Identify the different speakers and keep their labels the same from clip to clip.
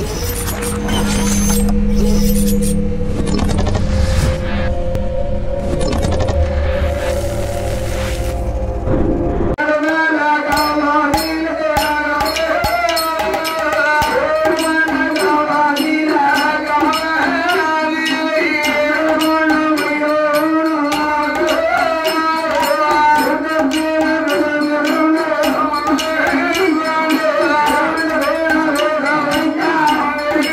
Speaker 1: Thank you.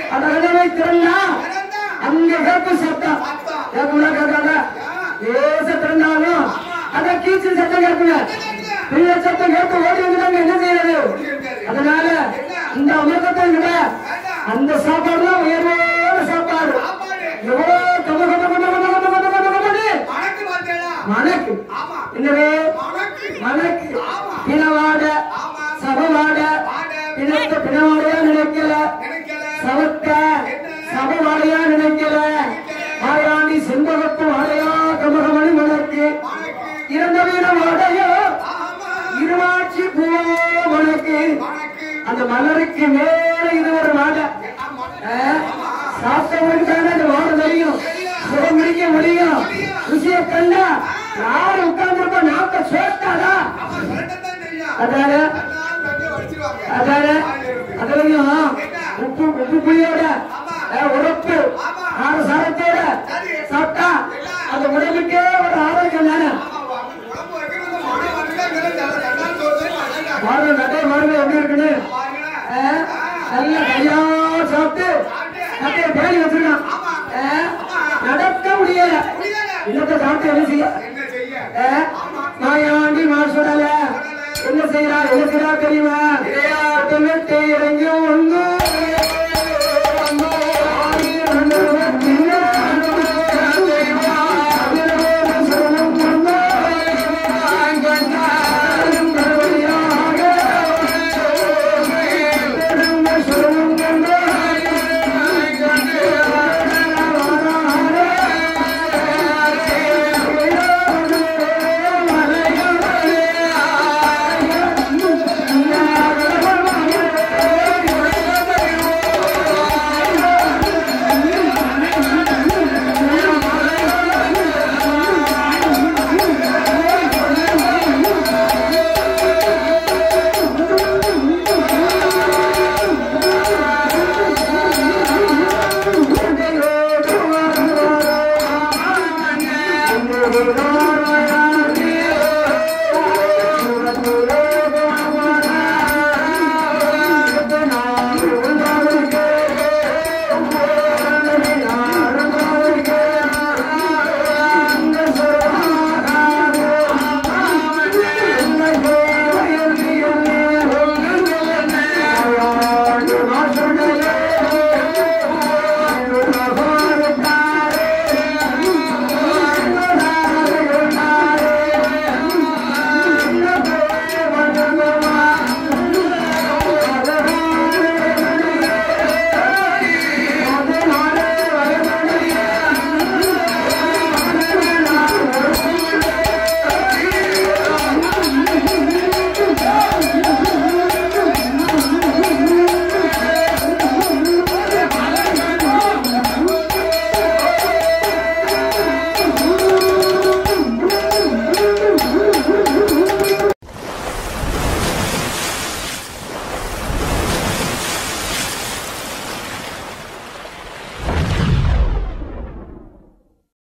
Speaker 1: அந்த கதவை திறந்தா
Speaker 2: திறந்தா,
Speaker 1: அங்க கேட்பு சத்தம்
Speaker 2: சத்தம்.
Speaker 1: கேட்கும்ல கேட்காத லேச திறந்தாலும் அத கீச்சு சத்தம் கேட்குங்க
Speaker 2: கேட்குங்க.
Speaker 1: பெரிய சத்தம் கேட்டு ஓடி வந்துட்டாங்க என்ன செய்யறது
Speaker 2: ஓடி இருக்காரு.
Speaker 1: அதனால இந்த அமிர்தத்தை விட
Speaker 2: வேண்டாம்.
Speaker 1: அந்த சாப்பாடு தான் உயர்வான சாப்பாடு
Speaker 2: சாப்பாடு.
Speaker 1: எவ்வளோ கம கம கம கம கம கம கம கம கமன்னு
Speaker 2: மணக்கு பார்த்தேனா?
Speaker 1: மணக்கு
Speaker 2: ஆமா.
Speaker 1: என்னவே
Speaker 2: மணக்கு.
Speaker 1: மணக்கு
Speaker 2: ஆமா.
Speaker 1: பிணவாட
Speaker 2: ஆமா.
Speaker 1: சபவாட
Speaker 2: வாட.
Speaker 1: பிணத்த பிணவாடையா நினைக்கல
Speaker 2: நினைக்கல.
Speaker 1: சவத்த சபவாடையா நினைக்கல மாயாண்டி செண்பகத்து வாடையா கமகமணி மணக்கு
Speaker 2: மணக்கு.
Speaker 1: இறந்த வீட வாடையோ
Speaker 2: ஆமா.
Speaker 1: இருவாட்சி பூவோ மணக்கு
Speaker 2: மணக்கு.
Speaker 1: அந்த மலருக்கு மேல இது ஒரு வாடை
Speaker 2: ஆமா.
Speaker 1: சாப்பிட்டவங்களுக்கு தானே அந்த வாடை தெரியும் சுகம் பிடிக்க முடியும் ருசியை கண்டா யாரு உட்கார்ந்துருப்பா நாக்க சோட்டாடா
Speaker 2: ஆமா, சொல்லத்தான் தெரியும்.
Speaker 1: அதான
Speaker 2: அதனால தண்ணியை வடிச்சிருவாங்க.
Speaker 1: அதான அதுலயும் உப்பு உப்பு புளியோட அஹ், உரப்பு ஆறு சாரத்தோட சாப்பிட்டா அந்த உடம்புக்கே ஒரு ஆரோக்கியம் தானே
Speaker 2: ஆமா, உடம்பு வைக்கிறது மனம் வந்துட்டாங்கிறது நல்ல- நல்லா தோணுது, நல்லா
Speaker 1: பாருங்க நடை பாருங்க எப்படி இருக்குன்னு
Speaker 2: பாருங்களேன்.
Speaker 1: அஹ், நல்ல கையா சாப்பிட்டு கட்டைய பேணி வச்சிருக்கான் அஹ், நடக்க முடியல
Speaker 2: முடியல.
Speaker 1: இன்னத்தை சாப்பிட்டு என்ன செய்ய
Speaker 2: என்ன செய்ய
Speaker 1: அஹ், மாயாண்டி மாசுடல என்ன செய்யறா என்ன செய்யறா தெரியுமா விளையாட்டு விட்டு இறங்கி ஒன்று